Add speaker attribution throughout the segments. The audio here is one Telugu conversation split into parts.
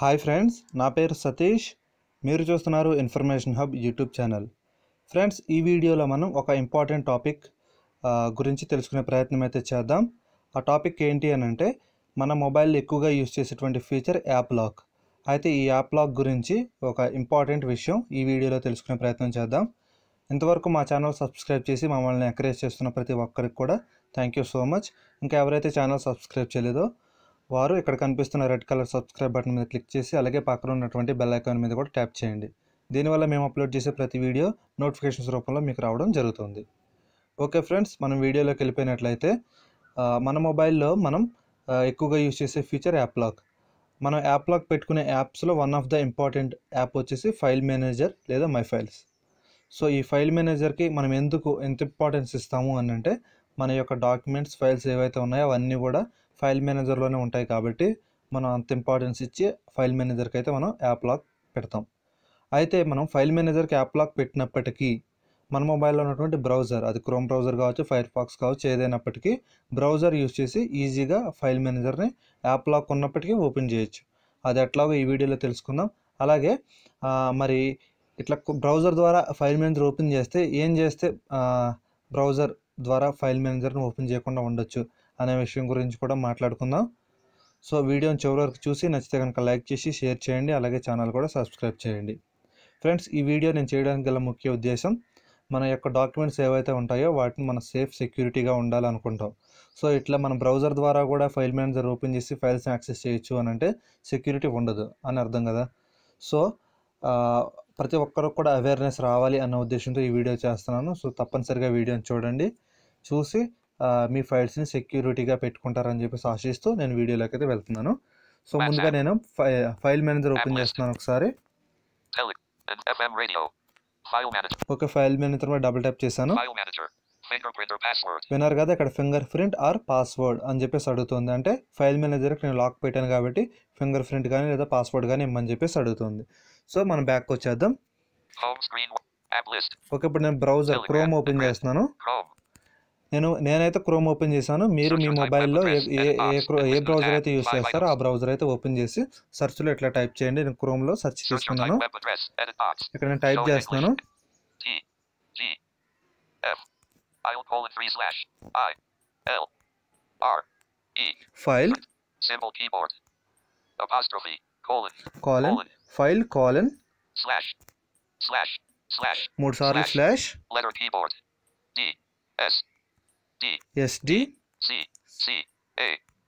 Speaker 1: హాయ్ ఫ్రెండ్స్ నా పేరు సతీష్ మీరు చూస్తున్నారు information hub YouTube channel friends ఈ వీడియోలో మనం ఒక ఇంపార్టెంట్ టాపిక్ ఆ, గురించి తెలుసుకునే ప్రయత్నం అయితే చేద్దాం ఆ టాపిక్ ఏంటి అని అంటే మన మొబైల్ ఎక్కువగా యూస్ చేసేటువంటి ఫీచర్ యాప్ లాక్ అయితే ఈ యాప్ లాక్ గురించి ఒక ఇంపార్టెంట్ విషయం ఈ వీడియోలో తెలుసుకునే ప్రయత్నం చేద్దాం ఇంతవరకు మా ఛానల్ సబ్స్క్రైబ్ చేసి మమ్మల్ని ఎంకరేజ్ చేస్తున్న ప్రతి ఒక్కరికి కూడా థ్యాంక్ యూ సో మచ్ ఇంకా ఎవరైతే ఛానల్ సబ్స్క్రైబ్ చేయలేదో వారు ఇక్కడ కనిపిస్తున్న రెడ్ కలర్ సబ్స్క్రైబ్ బటన్ మీద క్లిక్ చేసి అలాగే పక్కన ఉన్నటువంటి బెల్ ఐకాన్ మీద కూడా ట్యాప్ చేయండి దీనివల్ల మేము అప్లోడ్ చేసే ప్రతి వీడియో నోటిఫికేషన్స్ రూపంలో మీకు రావడం జరుగుతుంది ఓకే ఫ్రెండ్స్ మనం వీడియోలోకి వెళ్ళిపోయినట్లయితే ఆ, మన మొబైల్లో మనం ఆ, ఎక్కువగా యూజ్ చేసే ఫీచర్ యాప్ లాక్ మనం యాప్ లాక్ పెట్టుకునే యాప్స్లో one of the important app వచ్చేసి ఫైల్ మేనేజర్ లేదా మై ఫైల్స్ సో ఈ ఫైల్ మేనేజర్కి మనం ఎందుకు ఎంత ఇంపార్టెన్స్ ఇస్తాము అని అంటే మన యొక్క డాక్యుమెంట్స్ ఫైల్స్ ఏవైతే ఉన్నాయో అవన్నీ కూడా ఫైల్ మేనేజర్లోనే ఉంటాయి కాబట్టి మనం అంత ఇంపార్టెన్స్ ఇచ్చి ఫైల్ మేనేజర్కి అయితే మనం యాప్ లాక్ పెడతాం అయితే మనం ఫైల్ మేనేజర్కి యాప్ లాక్ పెట్టినప్పటికీ మన మొబైల్లో ఉన్నటువంటి బ్రౌజర్ అది క్రోమ్ బ్రౌజర్ కావచ్చు ఫైర్ ఫాక్స్ కావచ్చు ఏదైనప్పటికీ బ్రౌజర్ యూస్ చేసి ఈజీగా ఫైల్ మేనేజర్ని యాప్ లాక్ ఉన్నప్పటికీ ఓపెన్ చేయొచ్చు అది ఎట్లాగో ఈ వీడియోలో తెలుసుకుందాం అలాగే ఆ, మరి ఇట్లా బ్రౌజర్ ద్వారా ఫైల్ మేనేజర్ ఓపెన్ చేస్తే ఏం చేస్తే బ్రౌజర్ ద్వారా ఫైల్ మేనేజర్ని ఓపెన్ చేయకుండా ఉండొచ్చు అనే విషయం గురించి కూడా మాట్లాడుకుందాం సో వీడియోని చివరి వరకు చూసి నచ్చితే కనుక లైక్ చేసి షేర్ చేయండి అలాగే ఛానల్ కూడా సబ్స్క్రైబ్ చేయండి ఫ్రెండ్స్ ఈ వీడియో నేను చేయడానికి గల ముఖ్య ఉద్దేశం మన యొక్క డాక్యుమెంట్స్ ఏవైతే ఉంటాయో వాటిని మన సేఫ్ సెక్యూరిటీగా ఉండాలనుకుంటాం సో ఇట్లా మన బ్రౌజర్ ద్వారా కూడా ఫైల్ మేనేజర్ ఓపెన్ చేసి ఫైల్స్ని యాక్సెస్ చేయొచ్చు అని అంటే సెక్యూరిటీ ఉండదు అని అర్థం కదా సో ఆ, ప్రతి ఒక్కరు కూడా అవేర్నెస్ రావాలి అన్న ఉద్దేశంతో ఈ వీడియో చేస్తున్నాను సో తప్పనిసరిగా వీడియోని చూడండి చూసి ఆ, మీ ఫైల్స్ని సెక్యూరిటీగా పెట్టుకుంటారని చెప్పేసి ఆశిస్తూ నేను వీడియోలోకి అయితే వెళ్తున్నాను సో ముందుగా నేను ఫై ఫైల్ మేనేజర్ ఓపెన్ చేస్తున్నాను ఒకసారి
Speaker 2: Tele and FM radio. File manager.
Speaker 1: Okay file manager మీద డబుల్ ట్యాప్ చేశాను
Speaker 2: File manager. Fingerprint or password.
Speaker 1: విన్నారు కదా ఇక్కడ ఫింగర్ ప్రింట్ ఆర్ పాస్వర్డ్ అని చెప్పేసి అడుగుతుంది అంటే ఫైల్ మేనేజర్కి నేను లాక్ పెట్టాను కాబట్టి ఫింగర్ ప్రింట్ కానీ లేదా పాస్వర్డ్ కానీ ఇమ్మని చెప్పేసి అడుగుతుంది సో మనం బ్యాక్ వచ్చేద్దాం
Speaker 2: Home screen. App list.
Speaker 1: Okay ఇప్పుడు నేను బ్రౌజర్ క్రోమ్ ఓపెన్ చేస్తున్నాను
Speaker 2: Chrome.
Speaker 1: నేను నేనైతే క్రోమ్ ఓపెన్ చేశాను మీరు మీ మొబైల్లో ఏ ఏ ఏ క్రో- ఏ బ్రౌజర్ అయితే యూస్ చేస్తారో ఆ బ్రౌజర్ అయితే ఓపెన్ చేసి సెర్చ్లో ఇట్లా టైప్ చేయండి నేను క్రోమ్లో సెర్చ్
Speaker 2: Search or
Speaker 1: చేసుకున్నాను
Speaker 2: type web address. Edit box.
Speaker 1: ఇక్కడ నేను టైప్
Speaker 2: Show in
Speaker 1: చేస్తున్నాను
Speaker 2: English. T. G. F. I colon 3 slash. I. L. R. E.
Speaker 1: File
Speaker 2: Symbol keyboard. Apostrophe. Colon.
Speaker 1: Colon
Speaker 2: Colon.
Speaker 1: File colon
Speaker 2: Slash. Slash. Slash.
Speaker 1: మూడు సార్లు
Speaker 2: Slash.
Speaker 1: Slash
Speaker 2: Letter keyboard. D. S. D.
Speaker 1: SD
Speaker 2: C. C. A.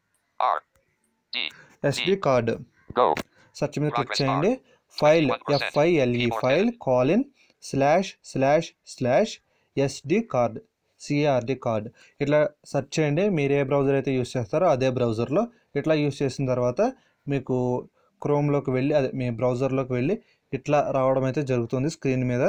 Speaker 2: R. D.
Speaker 1: SD card
Speaker 2: Go.
Speaker 1: Search మీద క్లిక్
Speaker 2: Progress
Speaker 1: చేయండి file
Speaker 2: 21%.
Speaker 1: F I L E
Speaker 2: Keyboard
Speaker 1: file
Speaker 2: edit.
Speaker 1: Colon slash slash slash SD card C R D card ఇట్లా సెర్చ్ చేయండి మీరు ఏ బ్రౌజర్ అయితే యూస్ చేస్తారో అదే బ్రౌజర్లో ఇట్లా యూస్ చేసిన తర్వాత మీకు క్రోమ్లోకి వెళ్ళి అదే మీ బ్రౌజర్లోకి వెళ్ళి ఇట్లా రావడం అయితే జరుగుతుంది స్క్రీన్ మీద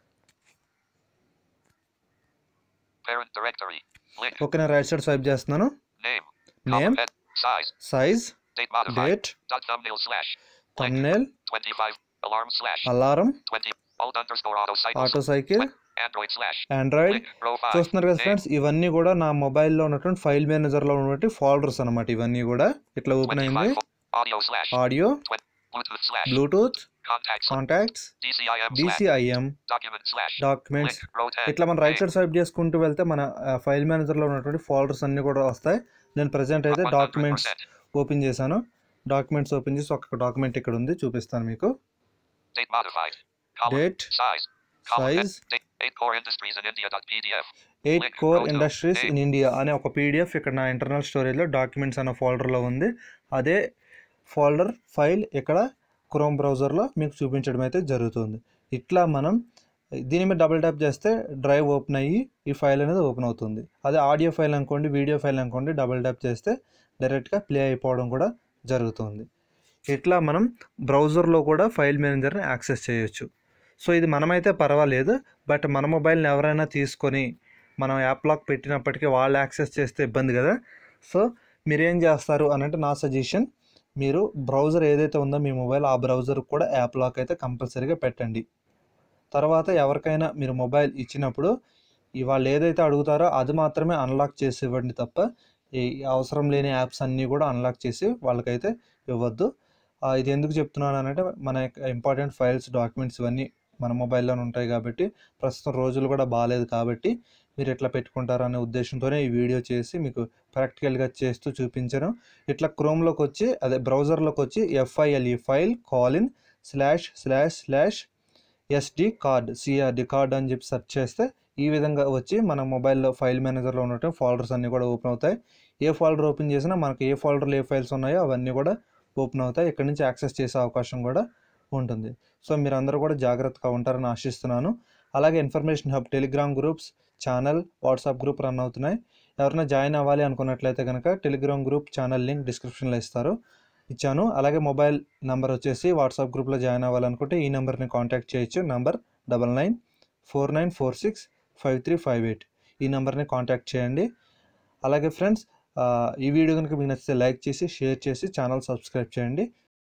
Speaker 2: Parent directory. Link.
Speaker 1: ఓకే నేను రైట్ సైడ్ స్వైప్ చేస్తున్నాను
Speaker 2: Name.
Speaker 1: Name
Speaker 2: Column head. Size.
Speaker 1: Size
Speaker 2: Date modified.
Speaker 1: Date
Speaker 2: Dot thumbnail slash. Link.
Speaker 1: thumbnail
Speaker 2: 25. Alarm slash.
Speaker 1: Alarm
Speaker 2: 20. Alt underscore auto cycle.
Speaker 1: Auto cycle
Speaker 2: Android slash.
Speaker 1: Android
Speaker 2: Link. Row 5.
Speaker 1: చూస్తున్నారు కదా
Speaker 2: Name.
Speaker 1: ఫ్రెండ్స్ ఇవన్నీ కూడా నా మొబైల్లో ఉన్నటువంటి ఫైల్ మేనేజర్లో ఉన్నటువంటి ఫోల్డర్స్ అనమాట ఇవన్నీ కూడా ఇట్లా ఓపెన్ అయింది
Speaker 2: 25. fo- Audio slash.
Speaker 1: Audio
Speaker 2: Bluetooth slash.
Speaker 1: Bluetooth
Speaker 2: Contacts.
Speaker 1: Contacts
Speaker 2: DCIM slash.
Speaker 1: DCIM
Speaker 2: Document slash.
Speaker 1: Documents
Speaker 2: Link. Row 10.
Speaker 1: ఇట్లా మనం రైట్
Speaker 2: Name.
Speaker 1: సైడ్ స్వైప్ చేసుకుంటూ వెళ్తే మన ఫైల్ మేనేజర్లో ఉన్నటువంటి ఫోల్డర్స్ అన్నీ కూడా వస్తాయి నేను ప్రజెంట్ అయితే
Speaker 2: 100%.
Speaker 1: డాక్యుమెంట్స్ ఓపెన్ చేశాను డాక్యుమెంట్స్ ఓపెన్ చేసి ఒక డాక్యుమెంట్ ఇక్కడ ఉంది చూపిస్తాను మీకు
Speaker 2: Date modified. Column.
Speaker 1: Date
Speaker 2: Size. Column head.
Speaker 1: Size
Speaker 2: Date. 8 core industries in India. Dot PDF.
Speaker 1: Eight
Speaker 2: Link.
Speaker 1: Core
Speaker 2: Go to
Speaker 1: industries
Speaker 2: name.
Speaker 1: In India అనే ఒక పీడిఎఫ్ ఇక్కడ నా ఇంటర్నల్ స్టోరేజ్లో డాక్యుమెంట్స్ అనే ఫోల్డర్లో ఉంది అదే ఫోల్డర్ ఫైల్ ఇక్కడ క్రోమ్ బ్రౌజర్లో మీకు చూపించడం అయితే జరుగుతుంది ఇట్లా మనం దీని మీద డబుల్ ట్యాప్ చేస్తే డ్రైవ్ ఓపెన్ అయ్యి ఈ ఫైల్ అనేది ఓపెన్ అవుతుంది అదే ఆడియో ఫైల్ అనుకోండి వీడియో ఫైల్ అనుకోండి డబుల్ ట్యాప్ చేస్తే డైరెక్ట్గా ప్లే అయిపోవడం కూడా జరుగుతుంది ఇట్లా మనం బ్రౌజర్లో కూడా ఫైల్ మేనేజర్ని యాక్సెస్ చేయొచ్చు సో ఇది మనమైతే పర్వాలేదు బట్ మన మొబైల్ని ఎవరైనా తీసుకొని మనం యాప్ లాక్ పెట్టినప్పటికీ వాళ్ళు యాక్సెస్ చేస్తే ఇబ్బంది కదా సో మీరు ఏం చేస్తారు అని అంటే నా సజెషన్ మీరు బ్రౌజర్ ఏదైతే ఉందో మీ మొబైల్ ఆ బ్రౌజర్ కూడా యాప్ లాక్ అయితే కంపల్సరీగా పెట్టండి తర్వాత ఎవరికైనా మీరు మొబైల్ ఇచ్చినప్పుడు ఈ వాళ్ళు ఏదైతే అడుగుతారో అది మాత్రమే అన్లాక్ చేసి ఇవ్వండి తప్ప ఈ అవసరం లేని యాప్స్ అన్నీ కూడా అన్లాక్ చేసి వాళ్ళకైతే ఇవ్వద్దు ఆ, ఇది ఎందుకు చెప్తున్నాను అంటే మన ఇంపార్టెంట్ ఫైల్స్ డాక్యుమెంట్స్ ఇవన్నీ మన మొబైల్లోనే ఉంటాయి కాబట్టి ప్రస్తుతం రోజులు కూడా బాగాలేదు కాబట్టి మీరు ఎట్లా పెట్టుకుంటారు అనే ఉద్దేశంతోనే ఈ వీడియో చేసి మీకు ప్రాక్టికల్గా చేస్తూ చూపించాను ఇట్లా క్రోమ్లోకి వచ్చి అదే బ్రౌజర్లోకి వచ్చి F I L E file colon slash slash slash SD card C R D card అని చెప్పి సెర్చ్ చేస్తే ఈ విధంగా వచ్చి మన మొబైల్లో ఫైల్ మేనేజర్లో ఉన్నట్టు ఫోల్డర్స్ అన్నీ కూడా ఓపెన్ అవుతాయి ఏ ఫోల్డర్ ఓపెన్ చేసినా మనకి ఏ ఫోల్డర్లో ఏ ఫైల్స్ ఉన్నాయో అవన్నీ కూడా ఓపెన్ అవుతాయి ఇక్కడ నుంచి యాక్సెస్ చేసే అవకాశం కూడా ఉంటుంది సో మీరు అందరూ కూడా జాగ్రత్తగా ఉంటారని ఆశిస్తున్నాను అలాగే information hub Telegram groups channel WhatsApp group run అవుతున్నాయి ఎవరైనా జాయిన్ అవ్వాలి అనుకున్నట్లయితే కనుక టెలిగ్రామ్ గ్రూప్ ఛానల్ లింక్ డిస్క్రిప్షన్లో ఇస్తారు ఇచ్చాను అలాగే మొబైల్ నెంబర్ వచ్చేసి వాట్సాప్ గ్రూప్లో జాయిన్ అవ్వాలనుకుంటే ఈ నెంబర్ని కాంటాక్ట్ చేయొచ్చు number double nine four nine four six five three five eight ఈ నెంబర్ని కాంటాక్ట్ చేయండి అలాగే ఫ్రెండ్స్ ఈ వీడియో కనుక మీకు నచ్చితే లైక్ చేసి షేర్ చేసి ఛానల్ సబ్స్క్రైబ్ చేయండి